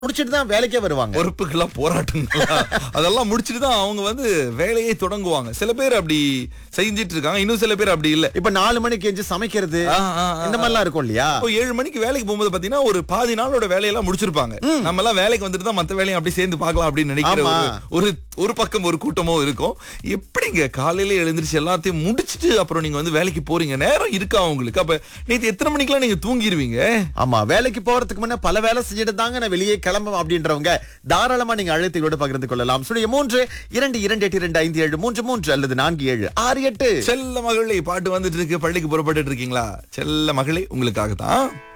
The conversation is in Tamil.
முடிச்சிட்டு தான் வேலைக்கே வருவாங்க பொறுப்புகளா போராட்டங்களா அதெல்லாம் முடிச்சிட்டு தான் அவங்க வந்து வேலையை தொடங்குவாங்க சில பேர் அப்படி செஞ்சிட்டு இருக்காங்க இன்னும் சில பேர் அப்படி இல்ல இப்ப நாலு மணிக்கு எஞ்சி சமைக்கிறது ஆ, ஆ, ஆ, இந்த மாதிரிலாம் இருக்கும் இல்லையா இப்போ ஏழு மணிக்கு வேலைக்கு போகும்போது பாத்தீங்கன்னா ஒரு பாதி நாளோட வேலையெல்லாம் முடிச்சிருப்பாங்க நம்ம எல்லாம் வேலைக்கு வந்துட்டு தான் மத்த வேலையும் அப்படி சேர்ந்து பார்க்கலாம் அப்படின்னு நினைக்கிற ஆமா. ஒரு- ஒரு ஒரு பக்கம் ஒரு கூட்டமோ இருக்கும் எப்படிங்க காலையில எழுந்திருச்சு எல்லாத்தையும் முடிச்சிட்டு அப்புறம் நீங்க வந்து வேலைக்கு போறீங்க நேரம் இருக்கா உங்களுக்கு அப்ப நேத்து எத்தனை மணிக்கெல்லாம் நீங்க தூங்கிடுவீங்க ஆமா வேலைக்கு போறதுக்கு முன்ன பல வேலை செஞ்சுட்டு தாங்க நான் வெளியே கிளம்பும் அப்படின்றவங்க தாராளமா நீங்க அழைத்து பகிர்ந்து கொள்ளலாம் சுழிய மூன்று இரண்டு இரண்டு எட்டு இரண்டு ஐந்து ஏழு மூன்று மூன்று அல்லது நான்கு ஏழு ஆறு எட்டு செல்ல மகளே பாட்டு வந்துட்டு இருக்கு பள்ளிக்கு புறப்பட்டுட்டு இருக்கீங்களா செல்ல மகளே உங்களுக்காக தான்